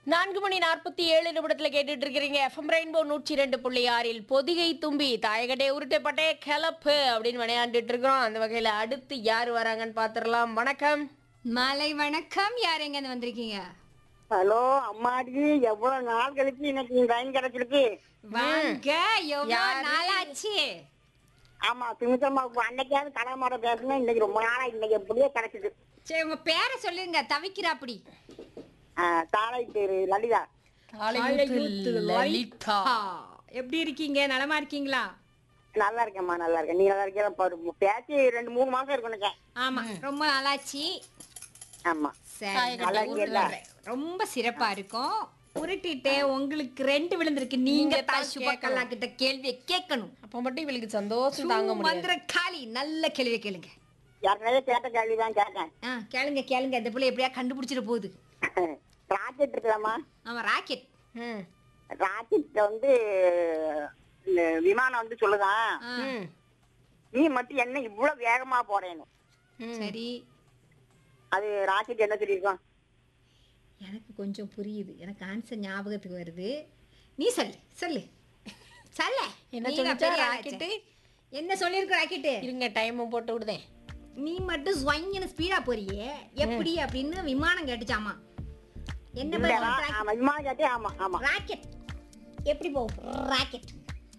நான்கு மணி நாற்பத்தி ஏழு நிமிடத்துல கேட்டுட்டு இருக்கிறீங்க எஃப்எம் ரெயின்போ நூற்றி ரெண்டு புள்ளி ஆறில் பொதிகை தும்பி தாயகட்டே உருட்டைப்பட்டே கிளப்பு அப்படின்னு விளையாண்டுட்டு இருக்கிறோம் அந்த வகையில அடுத்து யார் வராங்கன்னு பாத்துரலாம் வணக்கம் மாலை வணக்கம் யார் எங்க வந்திருக்கீங்க ஹலோ அம்மாடி எவ்வளவு நாள் கழிச்சு இன்னைக்கு லைன் கிடைச்சிருக்கு வாங்க எவ்வளவு யாரு? நாளாச்சு ஆமா சுமித்தம்மாவுக்கு அன்னைக்காவது கடமாட பேசணும் இன்னைக்கு ரொம்ப நாளா இன்னைக்கு எப்படியோ கிடைச்சது சரி உங்க பேரை சொல்லுங்க தவிக்கிறா அப்படி தாளை பேரு லலிதா தாளையூத்து லலிதா எப்படி இருக்கீங்க நலமா இருக்கீங்களா நல்லா இருக்கேம்மா நல்லா இருக்கேன் நீ நல்லா இருக்கியா பாரு பேசி ரெண்டு மூணு மாசம் இருக்கும் நினைச்சேன் ஆமா ரொம்ப நாளாச்சு ஆமா சரி நல்லா இருக்கீங்களா? ரொம்ப சிறப்பா இருக்கும் உருட்டிட்டு உங்களுக்கு ரெண்டு விழுந்திருக்கு நீங்க நீங்க தான் தான் சுபக்கல்லா கிட்ட கேள்வியை கேட்கணும் அப்ப மட்டும் இவளுக்கு சந்தோஷம் தாங்க முடியாது மந்திர காளி நல்ல கேள்வி கேளுங்க யாருனாலே கேட்ட கேள்விதான் கேட்டேன் ஆ கேளுங்க கேளுங்க இந்த பிள்ளை எப்படியா கண்டுபிடிச்சிட போகுது ராக்கெட் இருக்கலாமா ஆமா ராக்கெட் ம், ராக்கெட்ல வந்து இந்த விமானம் வந்து சொல்லுதான் ஆ, ம், நீ மட்டும் என்ன இவ்வளவு வேகமா போறேன்னு ம். சரி அது ராக்கெட் என்ன சொல்லியிருக்கோம் எனக்கு கொஞ்சம் புரியுது எனக்கு ஆன்சர் ஞாபகத்துக்கு வருது நீ சொல்லு சொல்லு சொல்ல என்ன நீ சொல்லுச்சா, பெரிய ராக்கெட்டு? ஆளாச்சே. என்ன சொல்லிருக்க ராக்கெட்டு இருங்க டைம் போட்டு விடுதேன் நீ மட்டும் ஸ்வைங்கன்னு ஸ்பீடா போறியே எப்படி அப்படின்னு விமானம் கேட்டுச்சாமா என்ன இல்ல, பதில் ரா- ராக்கெட்? ஆமா விமானம் கேட்டே ஆமா ஆமா ராக்கெட் எப்படி போகும் ராக்கெட்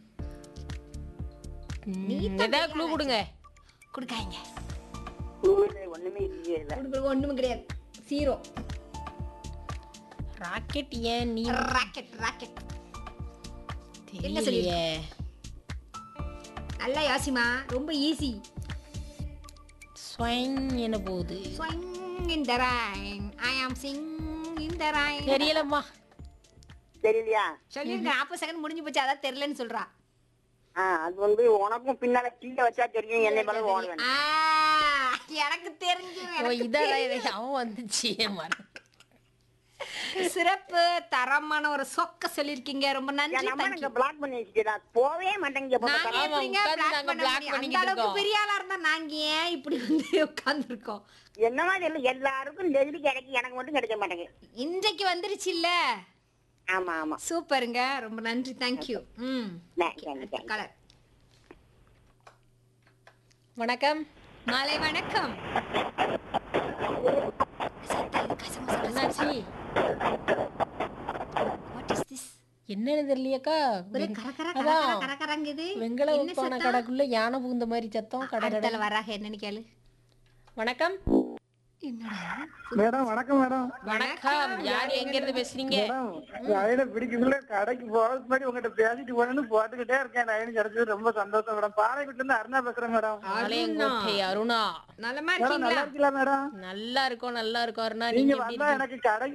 நீ ம், தான் ஏதாவது க்ளூ கொடுங்க கொடுக்காங்க ஊர்ல ஒண்ணுமே இல்லையே இல்ல கொடுக்குறது ஒண்ணுமே கிடையாது ஜீரோ ராக்கெட் ஏன் நீ ராக்கெட் ராக்கெட் என்ன தெரியலையே நல்லா யோசிமா ரொம்ப ஈஸி ஸ்வைங் என்ன போகுது Swing in the rain. I am singing in the rain. தெரியலம்மா தெரியலையா சொல்லிருக்க நாற்பது செகண்ட் முடிஞ்சு போச்சு அதான் தெரியலன்னு சொல்றா ஆ அது வந்து உனக்கும் பின்னால கீழே வச்சா தெரியும் என்னை மேல ஓடுவேன் ஆ, எனக்கு தெரிஞ்சு ஓ எனக்கு இதான் இது அவன் வந்துச்சு மறந்து தெரிஞ்சு. சிறப்பு தரமான ஒரு சொக்க சொல்லிருக்கீங்க ரொம்ப நன்றி என் நம்ம thank you. இங்க பிளாக் பண்ணி வச்சுட்டா போவே மாட்டேங்க எப்ப நாங்க பார்த்தாலும். எப்படிங்க உட்கார்ந்து black நாங்க பண்ண black முடியும்? அந்த பண்ணிக்கிட்டு அளவுக்கு இருக்கோம். பெரிய ஆளா இருந்தா நாங்க ஏன் இப்படி வந்து உட்கார்ந்துருக்கோம் என்னமா தெரியல எல்லாருக்கும் டெய்லி கிடைக்கும் எனக்கு மட்டும் கிடைக்க மாட்டேங்குது இன்றைக்கு வந்துருச்சு இல்ல ஆமா ஆமா சூப்பருங்க ரொம்ப நன்றி தேங்க்யூ ம் Thank you, thank you. கலர் வணக்கம் மாலை வணக்கம் என்னாச்சு வாட் இஸ் திஸ் என்னன்னு தெரியலையாக்கா ஒரே கர கர கர அதான். கர கர கரங்குது வெங்கல என்ன உப்பான சத்தம்? கடைக்குள்ள யானை புகுந்த மாதிரி சத்தம் கடை கடை அடுத்தால வராக என்னன்னு கேளு வணக்கம் என்னடா மேடம் வணக்கம் மேடம் வணக்கம் யார் எங்க இருந்து பேசுறீங்க மேடம் லைனை பிடிக்கல கடைக்கு போறது முன்னாடி உங்ககிட்ட பேசிட்டு போனேன்னு போட்டுக்கிட்டே இருக்கேன் லைன் கிடைச்சது ரொம்ப சந்தோஷம் மேடம் பாறைக்குள்ள இருந்து அருணா பேசுறேன் மேடம் ஆலயங்கோட்டை அருணா நலமா மேடம் இருக்கீங்களா நல்லா இருக்கீங்களா மேடம் நல்லா இருக்கோம் நல்லா இருக்கோம் அருணா நீங்க நீங்க எப்படி வந்தா இருக்கீங்க? எனக்கு கடைக்கு